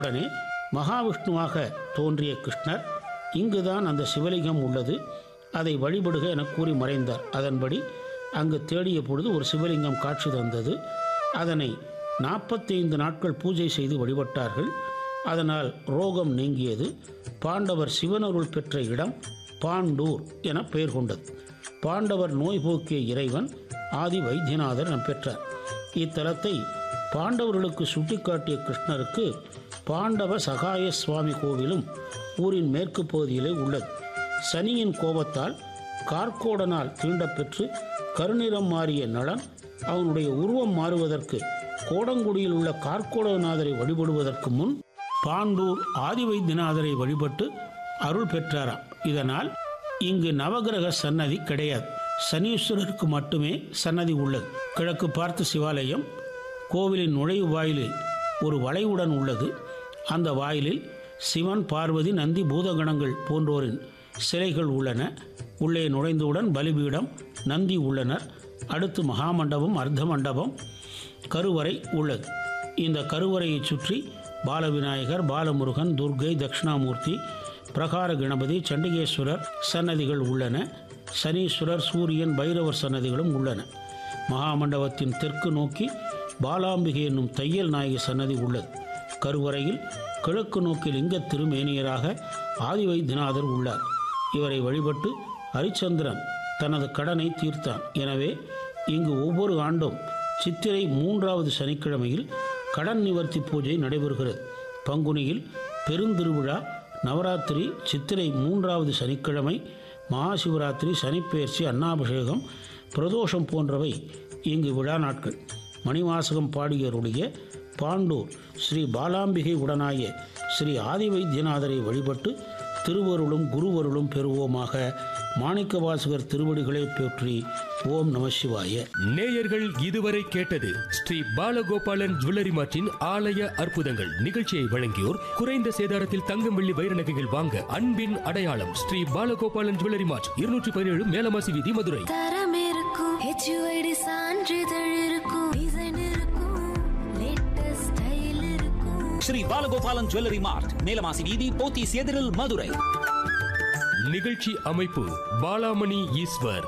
உடனே மகாவிஷ்ணுவாக தோன்றிய கிருஷ்ணர் இங்குதான் அந்த சிவலிங்கம் உள்ளது அதை வழிபடுக என கூறி மறைந்தார் அதன்படி அங்கு தேடிய பொழுது ஒரு சிவலிங்கம் காட்சி தந்தது அதனை நாற்பத்தைந்து நாட்கள் பூஜை செய்து வழிபட்டார்கள் அதனால் ரோகம் நீங்கியது பாண்டவர் சிவனருள் பெற்ற இடம் பாண்டூர் என பெயர் கொண்டது பாண்டவர் நோய் போக்கிய இறைவன் ஆதி வைத்தியநாதர் என பெற்றார் இத்தலத்தை பாண்டவர்களுக்கு சுட்டிக்காட்டிய கிருஷ்ணருக்கு பாண்டவ சகாய சுவாமி கோவிலும் ஊரின் மேற்கு பகுதியிலே உள்ளது சனியின் கோபத்தால் கார்கோடனால் தீண்டப்பெற்று கருநிறம் மாறிய நளன் அவனுடைய உருவம் மாறுவதற்கு கோடங்குடியில் உள்ள கார்கோடநாதரை வழிபடுவதற்கு முன் பாண்டூர் ஆதிவைத்தியநாதரை வழிபட்டு அருள் பெற்றாராம் இதனால் இங்கு நவகிரக சன்னதி கிடையாது சனீஸ்வரருக்கு மட்டுமே சன்னதி உள்ளது கிழக்கு பார்த்த சிவாலயம் கோவிலின் நுழைவு வாயிலில் ஒரு வளைவுடன் உள்ளது அந்த வாயிலில் சிவன் பார்வதி நந்தி பூதகணங்கள் போன்றோரின் சிலைகள் உள்ளன உள்ளே நுழைந்தவுடன் பலிபீடம் நந்தி உள்ளனர் அடுத்து மகாமண்டபம் அர்த்த மண்டபம் கருவறை உள்ளது இந்த கருவறையை சுற்றி பாலவிநாயகர் பாலமுருகன் துர்க்கை தட்சிணாமூர்த்தி பிரகார கணபதி சண்டிகேஸ்வரர் சன்னதிகள் உள்ளன சனீஸ்வரர் சூரியன் பைரவர் சன்னதிகளும் உள்ளன மகாமண்டபத்தின் தெற்கு நோக்கி பாலாம்பிகை என்னும் தையல் நாயகி சன்னதி உள்ளது கருவறையில் கிழக்கு நோக்கி லிங்க திருமேனியராக ஆதிவைத்தியநாதர் உள்ளார் இவரை வழிபட்டு ஹரிச்சந்திரன் தனது கடனை தீர்த்தான் எனவே இங்கு ஒவ்வொரு ஆண்டும் சித்திரை மூன்றாவது சனிக்கிழமையில் கடன் நிவர்த்தி பூஜை நடைபெறுகிறது பங்குனியில் பெருந்திருவிழா நவராத்திரி சித்திரை மூன்றாவது சனிக்கிழமை மகாசிவராத்திரி சனிப்பெயர்ச்சி அன்னாபிஷேகம் பிரதோஷம் போன்றவை இங்கு விழா நாட்கள் மணிவாசகம் பாடியருடைய பாண்டூர் ஸ்ரீ பாலாம்பிகை உடனாய ஸ்ரீ ஆதிவைத்தியநாதரை வழிபட்டு திருவருளும் குருவருளும் பெறுவோமாக மாணிக்கவாசகர் திருவடிகளை போற்றி ஓம் நம சிவாய நேயர்கள் இதுவரை கேட்டது ஸ்ரீ பாலகோபாலன் ஜுவல்லரி மார்ட்டின் ஆலய அற்புதங்கள் நிகழ்ச்சியை வழங்கியோர் குறைந்த சேதாரத்தில் தங்கம் வெள்ளி வைர நகைகள் வாங்க அன்பின் அடையாளம் ஸ்ரீ பாலகோபாலன் ஜுவல்லரி மார்ட் இருநூற்றி பதினேழு மேலமாசி வீதி மதுரை தரம் இருக்கும் ஹெச்யூஐடி சான்றிதழ் இருக்கும் டிசைன் இருக்கும் லேட்டஸ்ட் ஸ்டைல் இருக்கும் ஸ்ரீ பாலகோபாலன் ஜுவல்லரி மார்ட் மேலமாசி வீதி போத்தீஸ் எதிரில் மதுரை நிகழ்ச்சி அமைப்பு பாலாமணி ஈஸ்வர்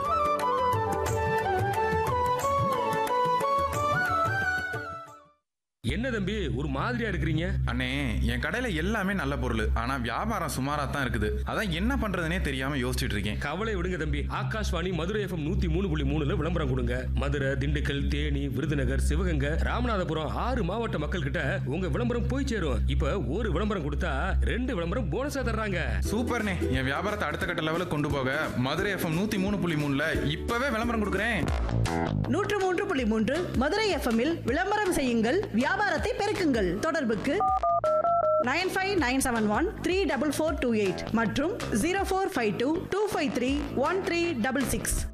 என்ன தம்பி ஒரு மாதிரியா இருக்கிறீங்க அண்ணே என் கடையில எல்லாமே நல்ல பொருள் ஆனா வியாபாரம் சுமாரா தான் இருக்குது அதான் என்ன பண்றதுனே தெரியாம யோசிச்சுட்டு இருக்கேன் கவலை விடுங்க தம்பி ஆகாஷ்வாணி மதுரை எஃப்எம் நூத்தி மூணு புள்ளி மூணுல விளம்பரம் கொடுங்க மதுரை திண்டுக்கல் தேனி விருதுநகர் சிவகங்கை ராமநாதபுரம் ஆறு மாவட்ட மக்கள் கிட்ட உங்க விளம்பரம் போய் சேரும் இப்ப ஒரு விளம்பரம் கொடுத்தா ரெண்டு விளம்பரம் போனஸா தர்றாங்க சூப்பர்ண்ணே என் வியாபாரத்தை அடுத்த கட்ட லெவலுக்கு கொண்டு போக மதுரை எஃப்எம் நூத்தி மூணு புள்ளி மூணுல இப்பவே விளம்பரம் கொடுக்குறேன் நூற்று மூன்று புள்ளி மூன்று மதுரை எஃப்எம்மில் விளம்பரம் செய்யுங்கள் வியாபாரத்தை பெருக்குங்கள் தொடர்புக்கு nine five nine seven one three double four two eight மற்றும் zero four five two two five three one three double six